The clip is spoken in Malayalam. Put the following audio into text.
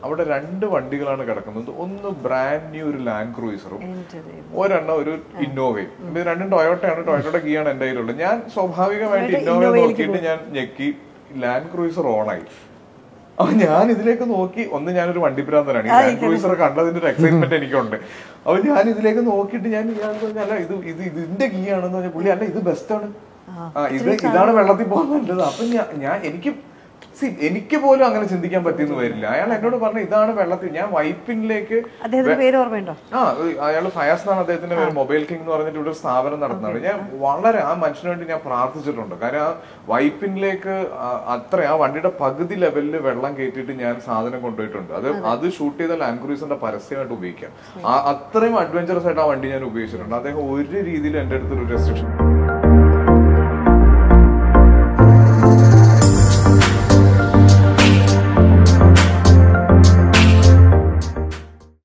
അവിടെ രണ്ട് വണ്ടികളാണ് കിടക്കുന്നത് ഒന്ന് ബ്രാൻഡ് ന്യൂ ഒരു ലാൻഡ് ക്രൂയിസറും എന്റെ ദൈവം. ഒരെണ്ണം ഒരു ഇന്നോവയും ഇത് രണ്ടും ടൊയോട്ടയാണ് ടൊയോട്ടയുടെ കീ ആണ് എന്റെ കയ്യിലുള്ളത് ഞാൻ സ്വാഭാവികമായിട്ട് ഇന്നോവ നോക്കിയിട്ട് ഞാൻ ഞെക്കി ലാൻഡ് ക്രൂയിസർ ഓണായി അപ്പൊ ഞാൻ ഇതിലേക്ക് നോക്കി ഒന്ന് ഞാനൊരു വണ്ടി ഭ്രാന്തനാണ് ഈ ലാൻഡ് ക്രൂയിസർ കണ്ടതിന്റെ ഒരു എക്സൈറ്റ്മെന്റ് എനിക്കുണ്ട് അപ്പൊ ഞാൻ ഇതിലേക്ക് നോക്കിയിട്ട് ഞാൻ ഇയാൾക്ക് പറഞ്ഞു, അല്ല ഇത് ഇത് ഇതിന്റെ കീ ആണെന്ന് പറഞ്ഞ പുള്ളി അല്ല ഇത് ബെസ്റ്റ് ആണ് ആ ഇത് ഇതാണ് വെള്ളത്തിൽ പോകാൻ നല്ലത് അപ്പൊ ഞാൻ ഞാൻ എനിക്ക് see, എനിക്ക് പോലും അങ്ങനെ ചിന്തിക്കാൻ പറ്റിയെന്ന് വരില്ല അയാൾ എന്നോട് പറഞ്ഞു ഇതാണ് വെള്ളത്തിൽ ഞാൻ വൈപ്പിനിലേക്ക് അദ്ദേഹത്തിന്റെ പേര് ഓർമ്മയുണ്ടോ ആ അയാൾ ഫയാസ് എന്നാണ് അദ്ദേഹത്തിന്റെ പേര് മൊബൈൽ കിങ് എന്ന് പറഞ്ഞിട്ട് ഇവിടെ ഒരു സ്ഥാപനം നടത്തുന്നതാണ് ഞാൻ വളരെ ആ മനുഷ്യന് വേണ്ടി ഞാൻ പ്രാർത്ഥിച്ചിട്ടുണ്ട് കാരണം ആ വൈപ്പിനിലേക്ക് ആ- അത്ര ആ വണ്ടിയുടെ പകുതി ലെവലിൽ വെള്ളം കയറ്റിയിട്ട് ഞാൻ സാധനം കൊണ്ടുപോയിട്ടുണ്ട് അത് അത് ഷൂട്ട് ചെയ്ത ലാൻഡ് ക്രൂസിന്റെ പരസ്യമായിട്ട് ഉപയോഗിക്കാം ആ- അത്രയും അഡ്വഞ്ചറസ് ആയിട്ട് ആ വണ്ടി ഞാൻ ഉപയോഗിച്ചിട്ടുണ്ട് അദ്ദേഹം ഒരു രീതിയിൽ എന്റെ അടുത്തൊരു റെസ്ട്രിക്ഷൻ